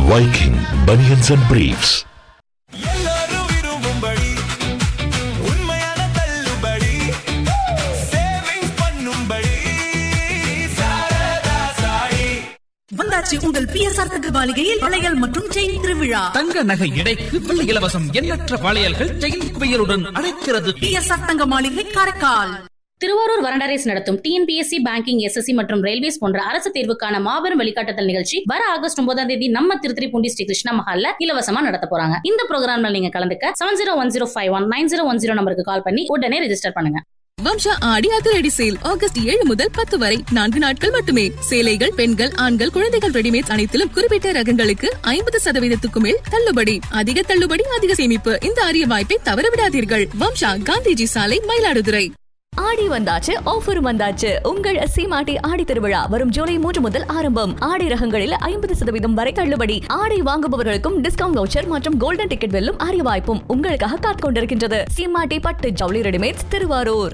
Viking Bunions and Briefs. எல்லாரும் விரும்பும்படி உண்மையான தள்ளுபடி சேவிங்ஸ் பண்ணும்படி சாரதா சாயி வந்தாச்சு உங்கள் பிஎஸ்ஆர் தங்க மாளிகையில் வளையல் மற்றும் செயின் திருவிழா தங்க நகை எடைக்கு வெள்ளி இலவசம் எண்ணற்ற வாளையல்கள் செயின் குவியலுடன் அழைக்கிறது பிஎஸ்ஆர் தங்க மாளிகை காரைக்கால் திருவாரூர் வரண்டரேஸ் நடத்தும் டிஎன்பிஎஸ்சி பேங்கிங் எஸ்எஸ்சி மற்றும் ரயில்வேஸ் போன்ற அரசு தேர்வுக்கான மாபெரும் வழிகாட்டுதல் நிகழ்ச்சி வர ஆகஸ்ட் ஒன்பதாம் தேதி நம்ம திருத்திரிப்பூண்டி ஸ்ரீ கிருஷ்ணா மஹால்ல இலவசமா நடத்த போறாங்க இந்த ப்ரோக்ராம்ல நீங்க கலந்துக்க seven zero one zero five one nine zero one zero நம்பருக்கு கால் பண்ணி உடனே ரெஜிஸ்டர் பண்ணுங்க வம்சா ஆடி அதிரடி சேல் ஆகஸ்ட் ஏழு முதல் பத்து வரை நான்கு நாட்கள் மட்டுமே சேலைகள் பெண்கள் ஆண்கள் குழந்தைகள் ரெடிமேட் அனைத்திலும் குறிப்பிட்ட ரகங்களுக்கு ஐம்பது சதவீதத்துக்கு மேல் தள்ளுபடி அதிக தள்ளுபடி அதிக சேமிப்பு இந்த அரிய வாய்ப்பை தவறவிடாதீர்கள் வம்சா காந்திஜி சாலை மயிலாடுதுறை ஆடி வந்தாச்சு ஆஃபர் வந்தாச்சு உங்கள் சீமாட்டி ஆடி திருவிழா வரும் ஜூலை மூன்று முதல் ஆரம்பம் ஆடி ரகங்களில் ஐம்பது சதவீதம் வரை தள்ளுபடி ஆடை வாங்குபவர்களுக்கும் டிஸ்கவுண்ட் வவுச்சர் மற்றும் கோல்டன் டிக்கெட் வெல்லும் அரிய வாய்ப்பும் உங்களுக்காக காத்துக் கொண்டிருக்கின்றது சீமாட்டி பட்டு ஜவுளி ரெடிமேட்ஸ் திருவாரூர்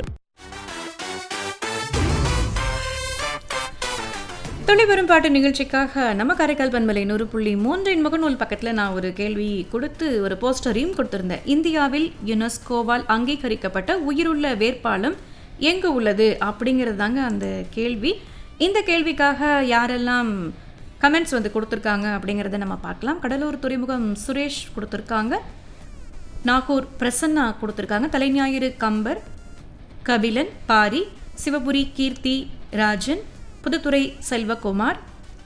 துணை பெரும் பாட்டு நிகழ்ச்சிக்காக நம்ம காரைக்கால் பண்பலை நூறு புள்ளி மூன்றின் முகநூல் பக்கத்தில் நான் ஒரு கேள்வி கொடுத்து ஒரு போஸ்டரையும் கொடுத்துருந்தேன் இந்தியாவில் யுனெஸ்கோவால் அங்கீகரிக்கப்பட்ட உயிருள்ள வேட்பாளம் எங்கே உள்ளது அப்படிங்கிறது தாங்க அந்த கேள்வி இந்த கேள்விக்காக யாரெல்லாம் கமெண்ட்ஸ் வந்து கொடுத்துருக்காங்க அப்படிங்கிறத நம்ம பார்க்கலாம் கடலூர் துறைமுகம் சுரேஷ் கொடுத்துருக்காங்க நாகூர் பிரசன்னா கொடுத்துருக்காங்க தலைஞாயிறு கம்பர் கபிலன் பாரி சிவபுரி கீர்த்தி ராஜன் புதுத்துறை செல்வகுமார்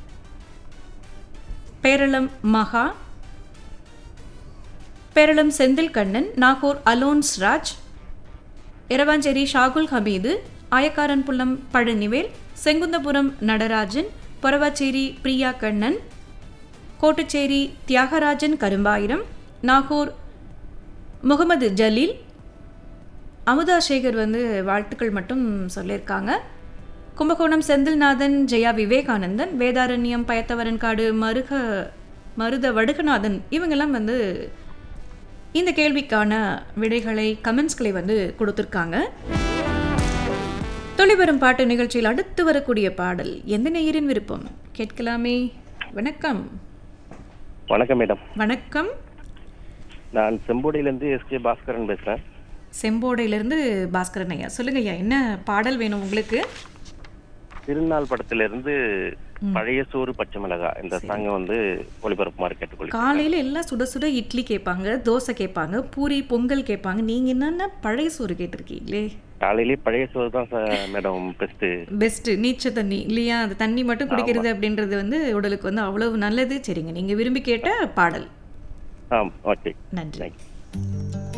பேரளம் மகா பேரளம் செந்தில் கண்ணன் நாகூர் அலோன்ஸ் ராஜ் இரவாஞ்சேரி ஷாகுல் ஹமீது ஆயக்காரன்புள்ளம் பழனிவேல் செங்குந்தபுரம் நடராஜன் பொறவாச்சேரி பிரியா கண்ணன் கோட்டுச்சேரி தியாகராஜன் கரும்பாயிரம் நாகூர் முகமது ஜலீல் அமுதா சேகர் வந்து வாழ்த்துக்கள் மட்டும் சொல்லியிருக்காங்க கும்பகோணம் செந்தில்நாதன் ஜெயா விவேகானந்தன் வேதாரண்யம் பயத்தவரன்காடு மருக மருத வடுகநாதன் இவங்கெல்லாம் வந்து இந்த கேள்விக்கான விடைகளை கமெண்ட்ஸ்களை வந்து கொடுத்துருக்காங்க தொலைவரும் பாட்டு நிகழ்ச்சியில் அடுத்து வரக்கூடிய பாடல் எந்த நேயரின் விருப்பம் கேட்கலாமே வணக்கம் வணக்கம் மேடம் வணக்கம் நான் செம்போடியிலேருந்து எஸ்கே பாஸ்கரன் பேசுகிறேன் செம்போடையிலிருந்து பாஸ்கரன் ஐயா சொல்லுங்க ஐயா என்ன பாடல் வேணும் உங்களுக்கு திருநாள் படத்திலிருந்து பழைய சோறு பச்சை மிளகா இந்த சாங்கை வந்து ஒளிபரப்புமாறு கேட்டுக்கொள்கிறேன் காலையில எல்லாம் சுட சுட இட்லி கேட்பாங்க தோசை கேட்பாங்க பூரி பொங்கல் கேட்பாங்க நீங்க என்னென்ன பழைய சோறு கேட்டிருக்கீங்களே காலையிலேயே பழைய சோறு தான் சார் மேடம் பெஸ்ட்டு பெஸ்ட் நீச்ச தண்ணி இல்லையா அந்த தண்ணி மட்டும் குடிக்கிறது அப்படின்றது வந்து உடலுக்கு வந்து அவ்வளவு நல்லது சரிங்க நீங்க விரும்பி கேட்ட பாடல் ஆ ஓகே நன்றி தேங்க்யூ